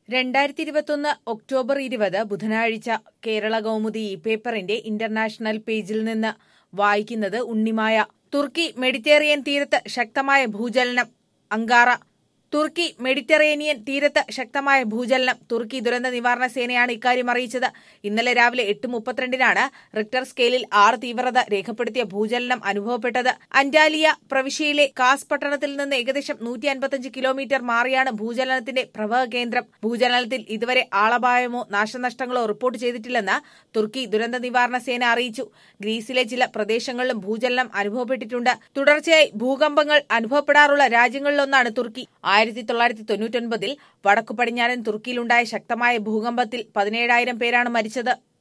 രണ്ടായിരത്തി ഇരുപത്തൊന്ന് ഒക്ടോബർ ഇരുപത് ബുധനാഴ്ച കേരള കൗമുദി ഈ പേപ്പറിന്റെ ഇന്റർനാഷണൽ പേജിൽ നിന്ന് വായിക്കുന്നത് ഉണ്ണിമായ തുർക്കി മെഡിറ്ററേനിയൻ തീരത്ത് ശക്തമായ ഭൂചലനം അങ്കാറ തുർക്കി മെഡിറ്ററേനിയൻ തീരത്ത് ശക്തമായ ഭൂചലനം തുർക്കി ദുരന്ത നിവാരണ സേനയാണ് ഇക്കാര്യം അറിയിച്ചത് ഇന്നലെ രാവിലെ എട്ട് മുപ്പത്തിരണ്ടിനാണ് റിക്ടർ സ്കെയിലിൽ ആറ് തീവ്രത രേഖപ്പെടുത്തിയ ഭൂചലനം അനുഭവപ്പെട്ടത് അന്റാലിയ പ്രവിശ്യയിലെ കാസ് പട്ടണത്തിൽ നിന്ന് ഏകദേശം നൂറ്റി അൻപത്തിയഞ്ച് കിലോമീറ്റർ മാറിയാണ് ഭൂചലനത്തിന്റെ പ്രഭവ കേന്ദ്രം ഭൂചലനത്തിൽ ഇതുവരെ ആളപായമോ നാശനഷ്ടങ്ങളോ റിപ്പോർട്ട് ചെയ്തിട്ടില്ലെന്ന് തുർക്കി ദുരന്ത നിവാരണ സേന അറിയിച്ചു ഗ്രീസിലെ ചില പ്രദേശങ്ങളിലും ഭൂചലനം അനുഭവപ്പെട്ടിട്ടുണ്ട് തുടർച്ചയായി ഭൂകമ്പങ്ങൾ അനുഭവപ്പെടാറുള്ള രാജ്യങ്ങളിലൊന്നാണ് തുർക്കി ആയിരത്തി തൊള്ളായിരത്തി തൊണ്ണൂറ്റൊൻപതിൽ വടക്കു പടിഞ്ഞാറൻ തുർക്കിയിലുണ്ടായ ശക്തമായ ഭൂകമ്പത്തിൽ പതിനേഴായിരം പേരാണ് മരിച്ചത്